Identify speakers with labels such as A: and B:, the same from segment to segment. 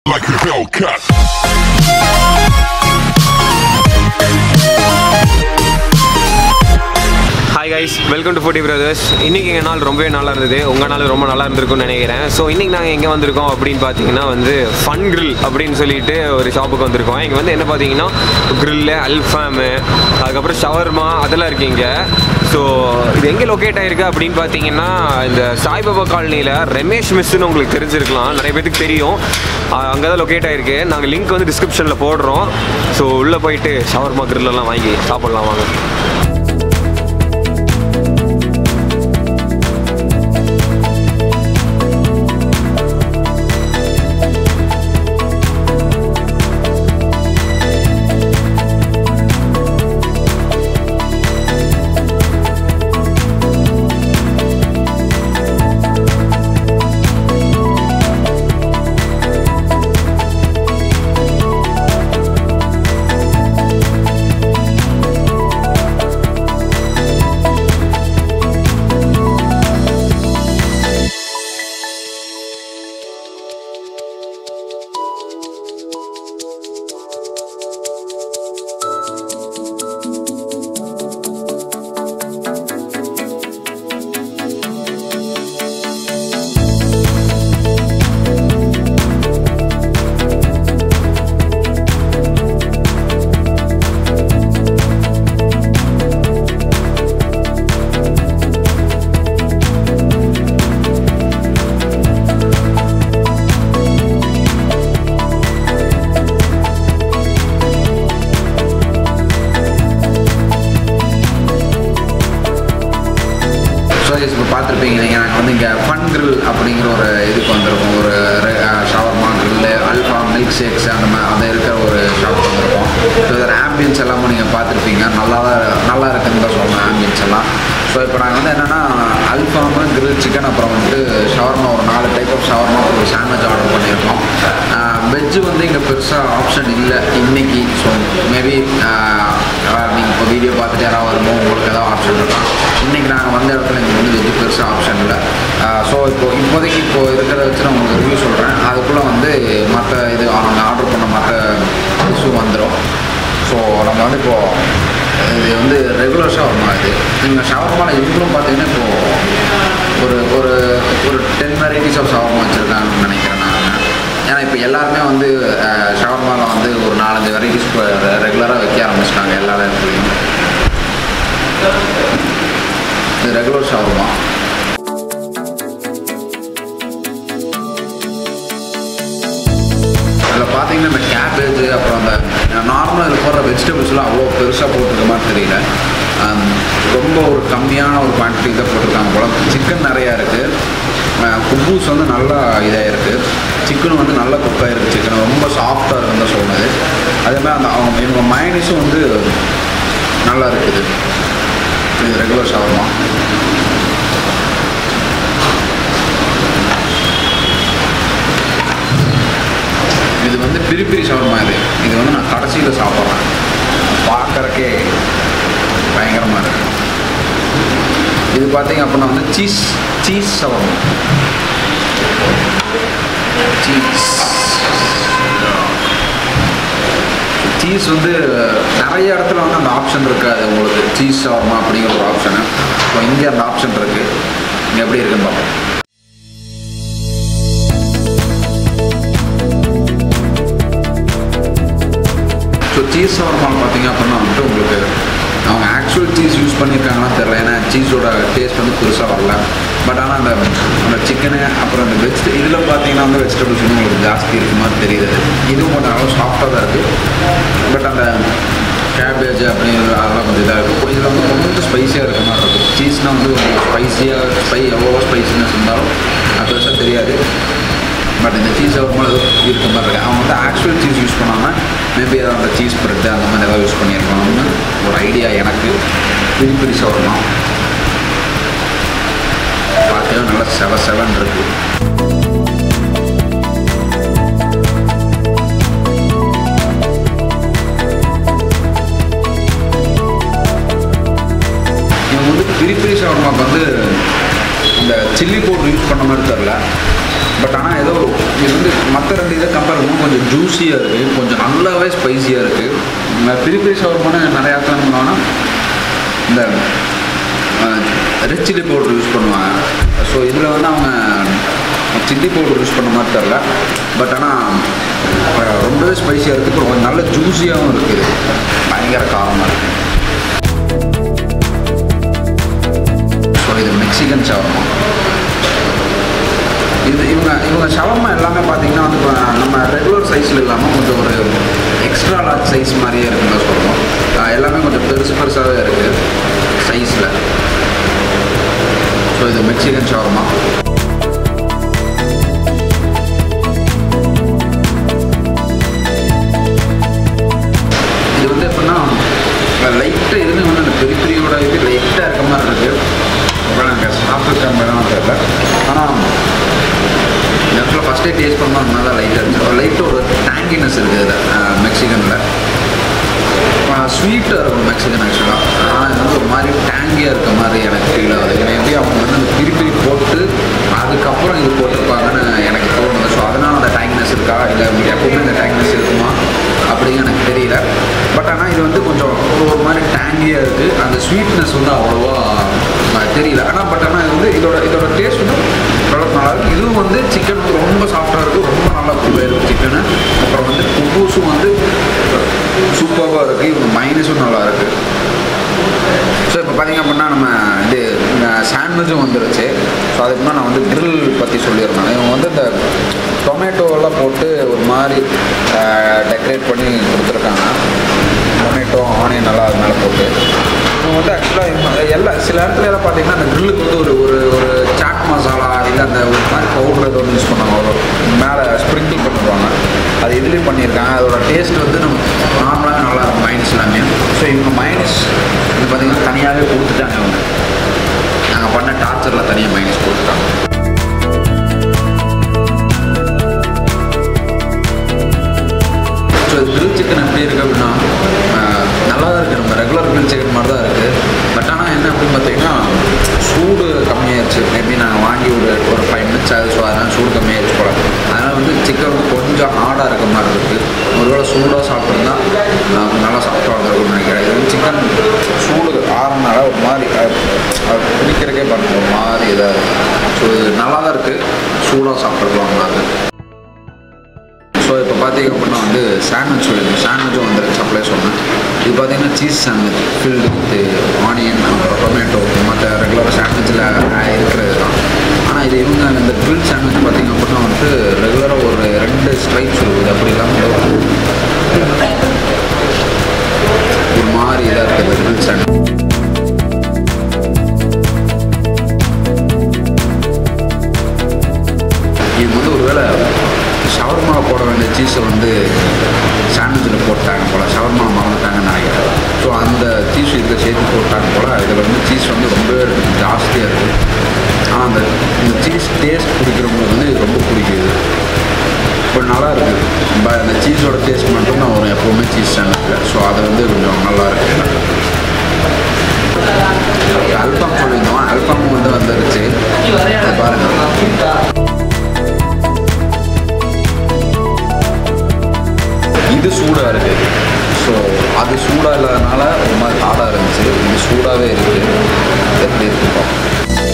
A: like a Hellcat.
B: Hi guys welcome to foodie brothers இன்றைக்கி எங்கள் நாள் ரொம்பவே நல்லா இருந்தது உங்கள் நாள் ரொம்ப நல்லா இருந்திருக்கும்னு நினைக்கிறேன் ஸோ இன்றைக்கி நாங்கள் எங்கே வந்திருக்கோம் அப்படின்னு பார்த்தீங்கன்னா வந்து ஃபன் grill அப்படின்னு சொல்லிட்டு ஒரு ஷாப்புக்கு வந்திருக்கோம் இங்கே வந்து என்ன பார்த்தீங்கன்னா க்ரில்லு அல்ஃபாமு அதுக்கப்புறம் ஷவர்மா அதெல்லாம் இருக்கீங்க ஸோ இது எங்கே லொக்கேட் ஆகிருக்கு அப்படின்னு பார்த்தீங்கன்னா இந்த சாய்பாபா காலனியில் ரமேஷ் மிஸ்ன்னு உங்களுக்கு தெரிஞ்சிருக்கலாம் நிறைய பேருக்கு தெரியும் அங்கே தான் லொக்கேட் ஆகிருக்கு நாங்கள் லிங்க் வந்து டிஸ்கிரிப்ஷனில் போடுறோம் ஸோ உள்ளே போயிட்டு ஷவர்மா grill-எல்லாம் வாங்கி சாப்பிட்லாம் வாங்க
C: ஸோ இப்போ பார்த்துருப்பீங்க நீங்கள் நாங்கள் வந்து இங்கே ஃபன் grill அப்படிங்கிற ஒரு இதுக்கு வந்திருக்கோம் ஒரு shawarma grill alpha milk shakes அந்த மாதிரி அந்த இருக்கிற ஒரு ஷாப் வந்திருக்கோம் ஸோ இதோட ஆம்பியன்ஸ் எல்லாமே நீங்கள் பார்த்துருப்பீங்க நல்லா தான் நல்லா இருக்குன்னு தான் சொல்லணும் ஆம்பியன்ஸ் எல்லாம் ஸோ இப்போ நாங்கள் வந்து என்னென்னா அல்ஃபாமு grill சிக்கன் அப்புறம் வந்துட்டு ஷவர்மா ஒரு நாலு டைப் ஆஃப் ஷவர்மா ஒரு சாண்ட்விச் ஆர்டர் பண்ணியிருக்கோம் வெஜ்ஜு வந்து இங்கே பெருசாக ஆப்ஷன் இல்லை இன்னைக்கு ஸோ மேபி நீங்கள் இப்போ வீடியோ பார்த்துட்டு யாராவது வரும்போது உங்களுக்கு ஏதாவது ஆப்ஷன் இருக்கலாம் இன்றைக்கி நாங்கள் வந்த இடத்துல இங்கே வந்து வெஜ்ஜு பெருசாக ஆப்ஷன் இல்லை ஸோ இப்போ இப்போதைக்கு இப்போ இருக்கிறத வச்சு நான் உங்களுக்கு ரிவ்யூ சொல்கிறேன் அதுக்குள்ளே வந்து மற்ற இது நாங்கள் ஆர்டர் பண்ண மற்ற இஷ்யூ வந்துடும் ஸோ நம்ம வந்து இப்போது இது வந்து ரெகுலர் ஷவர்மா இது நீங்கள் ஷவர்மாவில் இவங்களும் பார்த்தீங்கன்னா இப்போது ஒரு ஒரு ஒரு டென் வெரைட்டிஸ் ஆஃப் ஷவர்மா வச்சுருக்காங்கன்னு நினைக்கிறேன் நான் ஏன்னா இப்போ எல்லாருமே வந்து ஷவர்மாவில் வந்து ஒரு நாலஞ்சு வெரைட்டிஸ் ரெகுலராக வைக்க ஆரம்பிச்சிட்டாங்க எல்லா இடத்துலையும் இது ரெகுலர் ஷவர்மா அதில் பார்த்தீங்கன்னா இந்த கேபேஜ் அப்புறம் அந்த நார்மலாக இதில் போடுற வெஜிடபிள்ஸ்லாம் அவ்வளோ பெருசாக போட்டிருக்க மாதிரி தெரியல ஆம், ரொம்ப ஒரு கம்மியான ஒரு குவான்டிட்டி தான் போட்டிருக்காங்க போல சிக்கன் நிறையா இருக்குது குப்பூஸ் வந்து நல்லா இதாக இருக்குது சிக்கனும் வந்து நல்லா குக் ஆகிருக்கு சிக்கன் ரொம்ப சாஃப்டாக இருக்குன்னு தான் சொன்னது அதே மாதிரி அந்த அவங்க இவங்க மைனஸும் வந்து நல்லா இருக்குது இது ரெகுலர் ஷவர்மா இது வந்து பிரி பிரி ஷவர்மா இது இது வந்து நான் கடைசியில் சாப்பிட்றேன் பார்க்கறக்கே பயங்கரமாக இருக்கு இது பார்த்தீங்க அப்படின்னா வந்து cheese cheese shawarma cheese cheese வந்து நிறைய இடத்துல வந்து அந்த ஆப்ஷன் இருக்காது உங்களுக்கு சீஸ் ஷவர்மா அப்படிங்கிற ஒரு ஆப்ஷனு ஸோ இங்கே அந்த ஆப்ஷன் இருக்குது இங்கே எப்படி இருக்குன்னு பார்ப்போம் ஸோ சீஸ் ஷவர்மாவில் பார்த்தீங்க அப்படின்னா வந்துட்டு உங்களுக்கு அவங்க ஆக்சுவல் சீஸ் யூஸ் பண்ணியிருக்காங்கன்னா தெரில ஏன்னா சீஸோட டேஸ்ட் வந்து பெருசாக வரல பட் ஆனால் அந்த அந்த சிக்கனு அப்புறம் அந்த வெஜ் இதில் பார்த்தீங்கன்னா வந்து வெஜிடபிள்ஸ் வந்து உங்களுக்கு ஜாஸ்தி இருக்க மாதிரி தெரியுது இதுவும் கொஞ்சம் நல்லா சாஃப்டாக தான் இருக்குது பட் அந்த கேபேஜ் அப்படிங்கிற அதெல்லாம் கொஞ்சம் இதாக இருக்கும் இதில் வந்து கொஞ்சம் ஸ்பைஸியாக இருக்க மாதிரி இருக்கும் சீஸ்னால் வந்து உங்களுக்கு ஸ்பைஸியாக ஸ்பை எவ்வளோ ஸ்பைசினஸ் இருந்தாலும் அது பெருசாக தெரியாது பட் இந்த சீஸ் ஷவர்மா இருக்க மாதிரி இருக்கு அவங்க வந்து ஆக்சுவல் சீஸ் யூஸ் பண்ணாமல் மேபி ஏதாவது அந்த சீஸ் பிரெட் அந்த மாதிரி ஏதாவது யூஸ் பண்ணியிருப்பாங்கன்னு ஒரு ஐடியா எனக்கு பெரிய பெரிய ஷவர்மா பார்க்கவே நல்லா செவ செவன் இருக்கு இவங்க வந்து பிரி பிரி ஷவர்மாக்கு வந்து இந்த சில்லி பவுடர் யூஸ் பண்ண மாதிரி தெரில பட் ஆனால் ஏதோ இது வந்து மற்ற ரெண்டு இதை கம்பேர் பண்ணும்போது கொஞ்சம் ஜூஸியாக இருக்குது கொஞ்சம் நல்லாவே ஸ்பைஸியாக இருக்குது பெரிய பெரிய ஷவர்மான நிறையா ஆட்கள் என்ன பண்ணுவாங்கன்னா இந்த ரெட் சில்லி பவுடர் யூஸ் பண்ணுவாங்க ஸோ இதில் வந்து அவங்க சில்லி பவுடர் யூஸ் பண்ண மாதிரி தெரில பட் ஆனால் ரொம்பவே ஸ்பைஸியாக இருக்குது அப்புறம் கொஞ்சம் நல்ல ஜூஸியாகவும் இருக்குது பயங்கர காரமாக இருக்குது ஸோ இது மெக்சிகன் ஷவர்மா இது இவங்க இவங்க ஷவர்மா எல்லாமே பார்த்தீங்கன்னா வந்து இப்போ நம்ம ரெகுலர் சைஸில் இல்லாமல் கொஞ்சம் ஒரு எக்ஸ்ட்ரா லார்ஜ் சைஸ் மாதிரியே இருக்குன்னு தான் சொல்லுவோம் ஆஹ் எல்லாமே கொஞ்சம் பெருசு பெருசாகவே இருக்குது சைஸில் ஸோ இது மெக்சிகன் ஷவர்மா இது வந்து எப்படின்னா லைட்டாக இதுலேயும் வந்து அந்த பெரிய பெரியோட இது லைட்டாக இருக்க மாதிரி இருக்குது அப்புறம் நாங்கள் சாப்பிட்டு தான் தெரியல ஆனால் இந்த இடத்துல ஃபஸ்ட்டே டேஸ்ட் பண்ணால் அந்த மாதிரி லைட்டாக இருந்துச்சு லைட்டாக ஒரு டேங்கினஸ் இருக்குது இதில் மெக்சிகனில் ஸ்வீட்டாக இருக்கும் மெக்சிகன் ஆக்சுவலாக ஆனால் இது வந்து ஒரு மாதிரி டேங்கியாக இருக்க மாதிரி எனக்கு ஃபீல் ஆகுது ஏன்னா எப்படி அவங்க வந்து அந்த பிரி பிரி போட்டு அதுக்கப்புறம் இது போட்டிருப்பாங்கன்னு எனக்கு தோணுது ஸோ அதனால் அந்த டேங்கினஸ் இருக்கா இல்லை எப்பவுமே இந்த டேங்கினஸ் இருக்குமா அப்படின்னு எனக்கு தெரியல பட் ஆனால் இது வந்து கொஞ்சம் ஒரு ஒரு மாதிரி டேங்கியாக இருக்குது அந்த ஸ்வீட்னஸ் வந்து அவ்வளோவா அஹ், தெரியல ஆனால் பட் ஆனால் இது வந்து இதோட இதோட டேஸ்ட் வந்து ஓரளவுக்கு நல்லா இருக்குது இதுவும் வந்து சிக்கன் வந்து ரொம்ப சாஃப்டாக இருக்குது ரொம்ப நல்லா குக் இருக்குது சிக்கனு அப்புறம் வந்து குப்பூஸும் வந்து சூப்பராக இருக்குது இவங்க மைனஸும் நல்லா இருக்குது ஸோ இப்போ பார்த்தீங்க அப்படின்னா நம்ம இது சாண்ட்விச்சும் வந்துருச்சு ஸோ அதுக்கு முன்னாடி நான் வந்து grill பற்றி சொல்லியிருந்தேன் இவங்க வந்து இந்த டொமேட்டோவெல்லாம் போட்டு ஒரு மாதிரி டெக்கரேட் பண்ணி கொடுத்துருக்காங்க டொமேட்டோ ஆனியன் நல்லா அது மேலே போட்டு இவங்க வந்து ஆக்சுவலாக எல்லா சில இடத்துல எல்லாம் பார்த்தீங்கன்னா அந்த கிரில்லுக்கு வந்து ஒரு ஒரு ஒரு சாட் மசாலா இல்லை அந்த ஒரு மாதிரி பவுடர் ஏதோ ஒன்று யூஸ் பண்ணுவாங்க ஒரு மேலே ஸ்ப்ரிங்கிள் பண்ணிடுவாங்க அது இதுலேயும் பண்ணியிருக்காங்க அதோட டேஸ்ட் வந்து நம்ம நார்மலாகவே நல்லா இருக்கும் மைனஸ் எல்லாமே ஸோ இவங்க மைனஸ் இது பார்த்தீங்கன்னா தனியாகவே கொடுத்துட்டாங்க அவங்க நாங்கள் பண்ண டார்ச்சரில் தனியாக மைனஸ் கொடுத்துட்டாங்க ஸோ கிரில் சிக்கன் எப்படி இருக்குது அப்படின்னா ஆஹ், நல்லா தான் இருக்குது நம்ம ரெகுலர் கிரில் சிக்கன் மாதிரி தான் இருக்குது பட் ஆனால் என்ன அப்படின்னு பார்த்தீங்கன்னா சூடு கம்மியாயிருச்சு மேபி நாங்கள் வாங்கி ஒரு ஒரு ஃபைவ் மினிட்ஸ் ஆகுது ஸோ அதனால் சூடு கம்மியாயிருச்சு போல அதனால் வந்து சிக்கன் வந்து கொஞ்சம் ஹார்டாக இருக்க மாதிரி இருக்குது ஒருவேளை சூடாக சாப்பிட்ருந்தா ஆஹ், நல்லா சாப்பிட்டா வந்துருக்கும்னு நினைக்கிறேன் இது வந்து சிக்கன் சூடு ஆறுனால ஒரு மாதிரி அது அது பிடிக்கிறக்கே பாருங்க ஒரு மாதிரி இதாக இருக்குது ஸோ இது நல்லா தான் இருக்குது சூடாக சாப்பிட்ருக்கலாம் நல்லா ஸோ இப்போ பார்த்தீங்க அப்படின்னா வந்து சாண்ட்விச் சொல்லியிருந்தேன் சாண்ட்விச்சும் வந்துருச்சு சப்ளை சொன்னேன் இது பார்த்தீங்கன்னா cheese sandwich filled with onion அப்புறம் டொமேட்டோ மற்ற ரெகுலராக சாண்ட்விச்சில் இருக்கிறது தான் ஆனால் இது இவங்க இந்த கிரில் சாண்ட்விச் பார்த்தீங்க அப்படின்னா வந்து ரெகுலராக ஒரு ரெண்டு ஸ்ட்ரைப்ஸ் இருக்குது அப்படி இல்லாமல் ஒரு ஒரு மாதிரி இதாக இருக்குது கிரில் சாண்ட்விச் இது வந்து ஒருவேளை ஷவர்மா போட வேண்டிய சீஸை வந்து சாண்ட்விச்சில் போட்டாங்க போல் ஷவர்மா மறந்துட்டாங்கன்னு நினைக்கிறேன் ஸோ அந்த சீஸ் இதில் சேர்த்து போட்டாங்க போல் இதில் வந்து சீஸ் வந்து ரொம்பவே இருக்குது ஜாஸ்தியாக இருக்குது ஆனால் அந்த இந்த சீஸ் டேஸ்ட் பிடிக்கிறவங்களுக்கு வந்து இது ரொம்ப பிடிக்குது இப்போ நல்லா இருக்குது ப- அந்த சீஸோட டேஸ்ட் மட்டும் தான் வரும் எப்போவுமே சீஸ் சாண்ட்விச்சில் ஸோ அது வந்து கொஞ்சம் நல்லா இருக்குது அல்ஃபாம் சொல்லியிருந்தோம் அல்ஃபாம் வந்து வந்துருச்சு அது பாருங்க இது சூடாக இருக்குது ஸோ அது சூடாக இல்லாதனால ஒரு மாதிரி ஹார்டாக இருந்துச்சு இது சூடாகவே இருக்குது எப்படி இருக்கு பார்ப்போம்.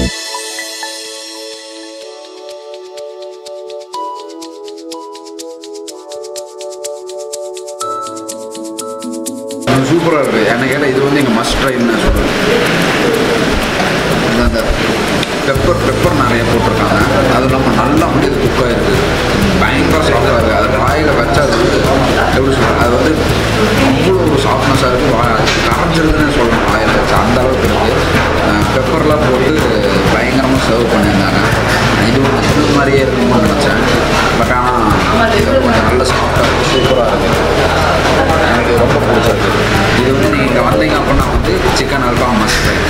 C: சூப்பராக இருக்குது என்ன கேட்டால் இது வந்து எங்கள் மஸ்ட் ட்ரைன்னு நான் சொல்லுவேன் இந்த- அந்த பெப்பர் பெப்பர் நிறைய போட்டிருக்காங்க அது இல்லாமல் நல்லா வந்து இது குக் ஆகிருக்கு பயங்கர சாஃப்டாக இருக்குது அது வாயில் வச்சா அது வந்து எப்படி சொல்கிறது அது வந்து அவ்வளோ ஒரு சாஃப்ட்னஸாக இருக்குது வா கரைஞ்சிருதுன்னு சொல்லணும் வாயில் வச்சு அந்த அளவுக்கு இருக்குது பெப்பர்லாம் போட்டு பயங்கரமாக சர்வ் பண்ணியிருந்தாங்க இது ஒரு இது மாதிரியே இருக்கும்னு நினச்சேன் பட் ஆனால் இது கொஞ்சம் நல்ல சாஃப்டாக சூப்பராக இருக்குது எனக்கு ரொம்ப பிடிச்சிருக்கு இது வந்து நீங்கள் இங்கே வந்தீங்க அப்படின்னா வந்து சிக்கன் அல்வா மஸ்ட் ட்ரை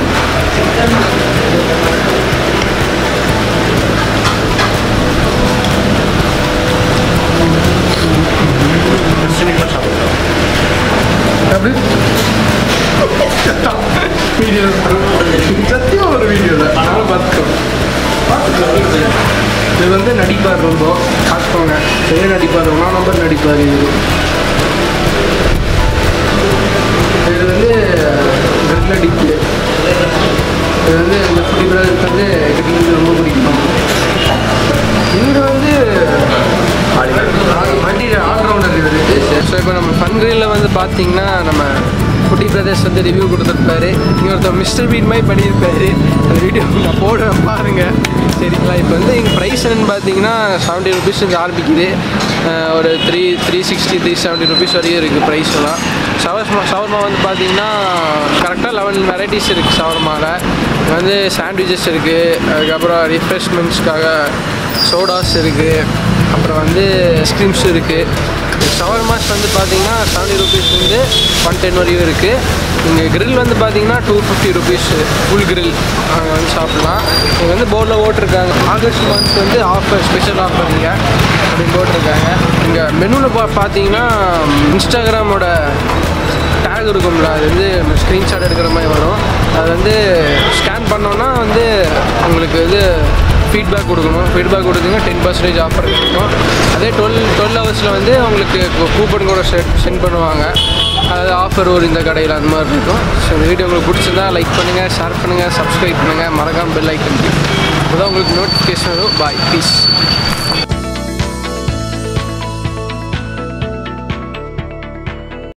D: அப்படி வீடியோ சத்தியமா ஒரு வீடியோ இல்லை அதனால பார்த்துக்கோ பார்த்துக்கோ இது வந்து நடிப்பார் ரொம்ப பார்த்துக்கோங்க பெரிய நடிப்பார் ஒன்றா நம்பர் நடிப்பார் இது இது வந்து கிரில் அடிப்பு இது வந்து இந்த ஃபுடி பிரதருக்கு வந்து கிரில் ரொம்ப பிடிக்கும் இவர் வந்து வண்டி ஆல்ரவுண்டர் இவர் ஸோ இப்போ நம்ம ஃபன் கிரில்ல வந்து பார்த்தீங்கன்னா நம்ம குட்டி பிரதர்ஸ் வந்து ரிவ்யூ கொடுத்துருப்பாரு இங்கே ஒருத்தர் மிஸ்டர் பீட் மாதிரி பண்ணியிருப்பாரு அந்த வீடியோ நான் போடுறேன் பாருங்கள் சரிங்களா இப்போ வந்து எங்கள் ப்ரைஸ் என்னன்னு பார்த்தீங்கன்னா செவன்ட்டி ருபீஸ் வந்து ஆரம்பிக்குது அஹ் ஒரு three three sixty three seventy rupees வரையும் இருக்குது ப்ரைஸ் எல்லாம் ஷவர்மா ஷவர்மா வந்து பார்த்தீங்கன்னா கரெக்டாக லெவன் வெரைட்டிஸ் இருக்குது ஷவர்மாவில் வந்து சாண்ட்விச்சஸ் இருக்குது அதுக்கப்புறம் ரிஃப்ரெஷ்மெண்ட்ஸ்க்காக சோடாஸ் இருக்குது அப்புறம் வந்து ஐஸ்கிரீம்ஸ் இருக்குது ஷவர்மாஸ் வந்து பார்த்தீங்கன்னா செவன்ட்டி ருபீஸ்லேருந்து ஒன் டென் வரையும் இருக்குது இங்கே grill வந்து பார்த்தீங்கன்னா two fifty rupees full grill அங்கே வந்து சாப்பிட்லாம் இங்கே வந்து போர்டில் ஓட்டிருக்காங்க ஆகஸ்ட் மந்த் வந்து ஆஃபர் ஸ்பெஷல் ஆஃபர் இங்கே அப்படின்னு போட்டிருக்காங்க இங்கே மெனுவில் பா பார்த்தீங்கன்னா இன்ஸ்டாகிராமோட டேக் இருக்கும்ல அது வந்து ஸ்க்ரீன்ஷாட் எடுக்கிற மாதிரி வரும் அது வந்து ஸ்கேன் பண்ணோன்னா வந்து உங்களுக்கு இது ஃபீட்பேக் கொடுக்கணும் ஃபீட்பேக் கொடுத்தீங்கன்னா டென் பர்சன்டேஜ் ஆஃபர் கிடைக்கும் அதே டுவெல் டுவெல் ஹவர்ஸில் வந்து உங்களுக்கு கூப்பன் கூட செட் சென்ட் பண்ணுவாங்க அது ஆஃபர் ஒரு இந்த கடையில் அந்த மாதிரி இருக்கும் ஸோ இந்த வீடியோ உங்களுக்கு பிடிச்சிருந்தா லைக் பண்ணுங்கள் ஷேர் பண்ணுங்கள் சப்ஸ்கிரைப் பண்ணுங்கள் மறக்காம பெல் ஐக்கன் அப்போ தான் உங்களுக்கு நோட்டிஃபிகேஷன் வரும் பாய் பீஸ்